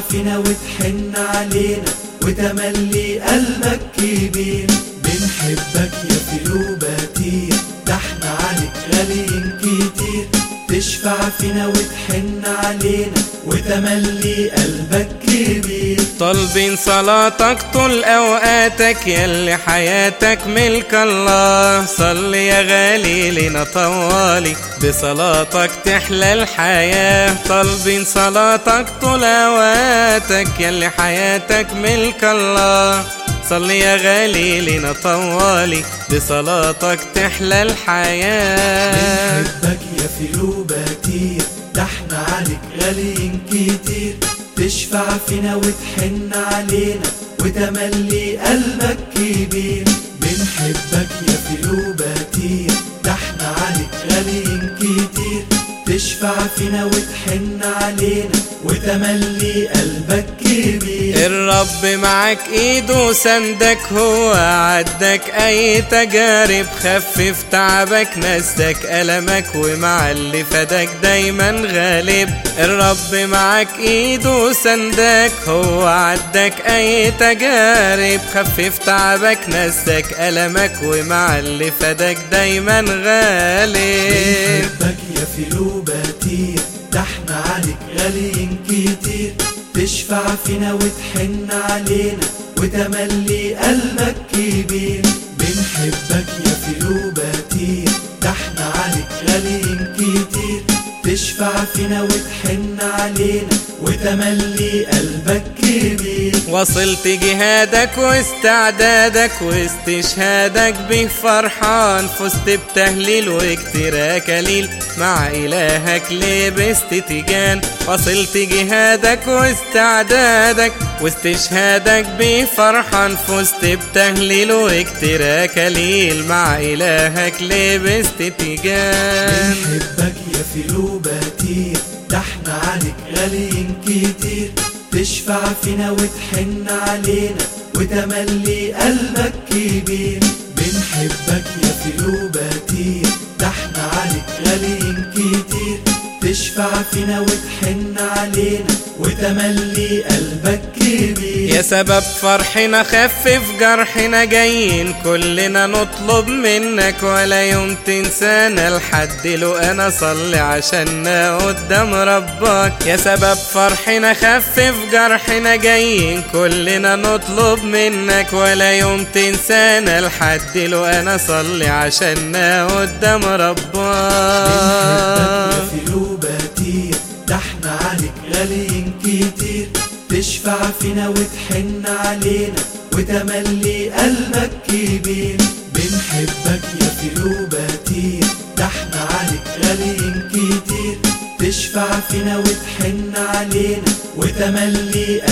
فينا وتحن علينا وتملي قلبك كبير بنحبك يا فلوباتير ده احنا عليك غاليين كتير تشفع فينا وتحن علينا وتملي قلبك كبير طالبين صلاتك طول اوقاتك يلي حياتك ملك الله صل يا غالي لنا طوالي بصلاتك تحلى الحياة طالبين صلاتك طول اوقاتك يلي حياتك ملك الله صل يا غالي لنا طوالي بصلاتك تحلى الحياة بنحبك يا فلوباتير ده احنا عليك غاليين كتير تشفع فينا وتحن علينا وتملي قلبك كبير بنحبك يا فلوباتير ده احنا عليك غاليين كتير تشفع فينا وتحن علينا وتملي قلبك كبير الرب معك ايده سندك هو عدك اي تجارب خفف تعبك نسك المك ومع اللي فدك دايما غالب الرب معك ايده سندك هو عدك اي تجارب خفف تعبك نسك المك ومع اللي فدك دايما غالب بنحبك يا فلوباتير ده احنا عليك غاليين كتير تشفع فينا وتحن علينا وتملي قلبك كبير بنحبك يا فلوباتير ده احنا عليك غاليين كتير تشفع فينا وتحن علينا وتملي قلبك كبير وصلت جهادك واستعدادك واستشهادك به فرحان فزت بتهليل وكتير كليل مع إلهك لبست تيجان وصلت جهادك واستعدادك واستشهادك به فرحان فزت بتهليل وكتير كليل مع إلهك لبست تيجان بنحبك يا فلوباتير ده احنا عليك غاليين كتير تشفع فينا وتحن علينا وتملي قلبك كبير بنحبك يا فلوباتير ده احنا عليك غاليين كتير تشفع فينا وتحن علينا وتملي قلبك كبير يا سبب فرحنا خفف جرحنا جايين كلنا نطلب منك ولا يوم تنسانا لحد لو انا صلي عشاننا قدام ربك يا سبب فرحنا خفف جرحنا جايين كلنا نطلب منك ولا يوم تنسانا لحد لو انا صلي عشاننا قدام بنحبك ربك يا فلوباتير ده احنا عليك غاليين كتير تشفع فينا وتحن علينا وتملي قلبك كبير بنحبك يا فلوباتير ده احنا عليك غاليين كتير تشفع فينا وتحن علينا وتملي